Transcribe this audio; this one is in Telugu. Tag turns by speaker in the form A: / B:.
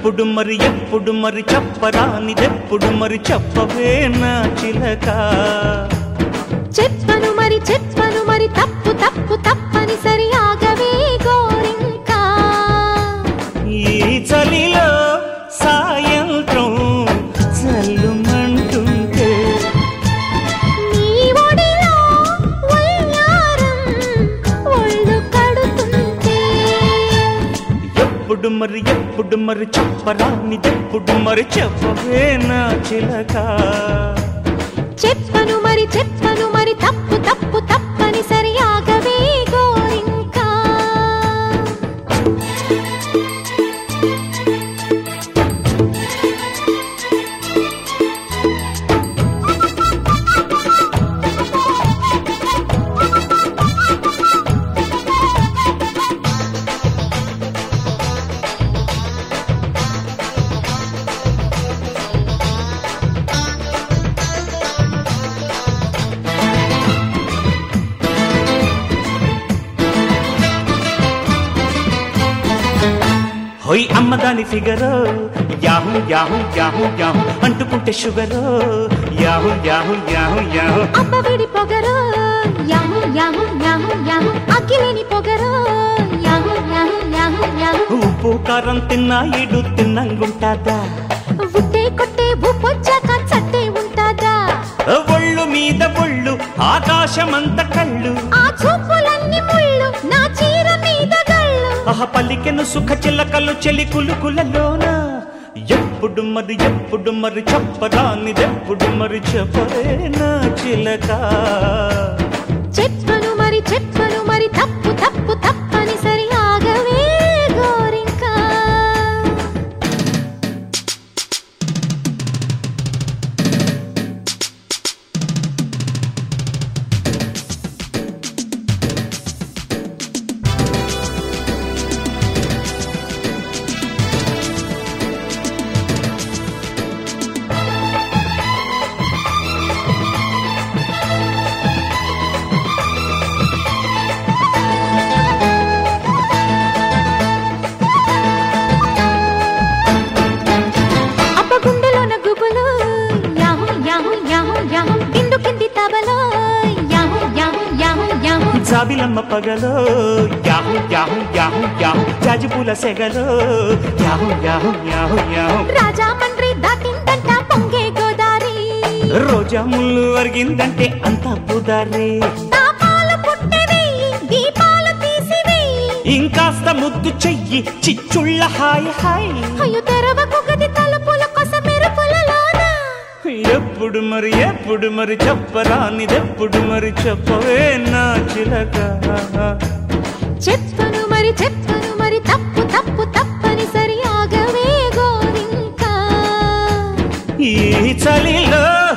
A: ఎప్పుడు మరి ఎప్పుడు మరి చెప్పరానిదెప్పుడు మరి చెప్పవే నా చిలక
B: చెప్పను మరి చెప్పను మరి తప్పు తప్పు తప్పని సరి ఆగవే గోరింకా
A: ఈ చలిలో సాయంత్రం చల్లుమంటుంటే
B: నీ ఒడిలో వయ్యారం ఒళ్ళు కడుతుంటే
A: ఎప్పుడు మరి ఎప్పుడు మరి చెప్పరానిదెప్పుడు మరి చెప్పవే నా చిలక
B: చెప్పను మరి చెప్పను మరి తప్పు తప్పు తప్పని సరి ఆగవే గోరింకా
A: హోయ్ అమ్మదాని ఫిగరో యాహు యాహు యాహు యాహు అంటుకుంటే షుగరో యాహు యాహు యాహు యాహు
B: అబ్బవిడి పొగరు యాహు యాహు యాహు యాహు అఖిలేని పొగరు యాహు యాహు యాహు యాహు
A: ఉప్పు కారం తిన్నా ఇడు తిన్నంగుంటాదా
B: ఉట్టే కొట్టే ఊపొచ్చాక చట్టే ఉంటాదా
A: ఒళ్ళు మీద ఒళ్ళు ఆకాశమంత కళ్ళు
B: ఆ చూపులన్నీ ముళ్ళు నా చీర మీద గళ్ళు
A: ఆహ పలికెను సుఖ చిలకలు చెలి కులుకులలోన ఎప్పుడు మరి ఎప్పుడు మరి చెప్పరానిదెప్పుడు మరి చెప్పరే నా చిలక
B: చెప్పను మరి చెప్పను మరి తప్పు తప్పు తప్పని సరి ఆగవే గోరింకా అప్ప గుండెలోన గుబులు యాహు యాహు యాహు యాహు గిండు కింది తబలో యాహు యాహు యాహు యాహు
A: జాబిలమ్మ పగలో యాహు యాహు యాహు యాహు జాజిపూల సెగలో యాహు యాహు యాహు యాహు
B: రాజా మండ్రి దాటిందంట పొంగే గోదారి
A: రోజా ముళ్ళు అరిగిందంటే అంతా పుదారే
B: తాపాలు పుట్టవేయి దీపాలు తీసివేయి
A: ఇంకాస్త ముద్దు చెయ్యి చిచ్చుళ్ళ హాయ్ హాయ్
B: అయ్యో తెరవకు గది తలుపుల కొస మెరుపులలోన
A: ఎప్పుడు మరి ఎప్పుడు మరి చెప్పరానిదెప్పుడు మరి చెప్పవే నా చిలక
B: చెప్పను మరి చెప్పను మరి తప్పు తప్పు తప్పని సరి ఆగవే గోరింకా
A: ఈ చలిలో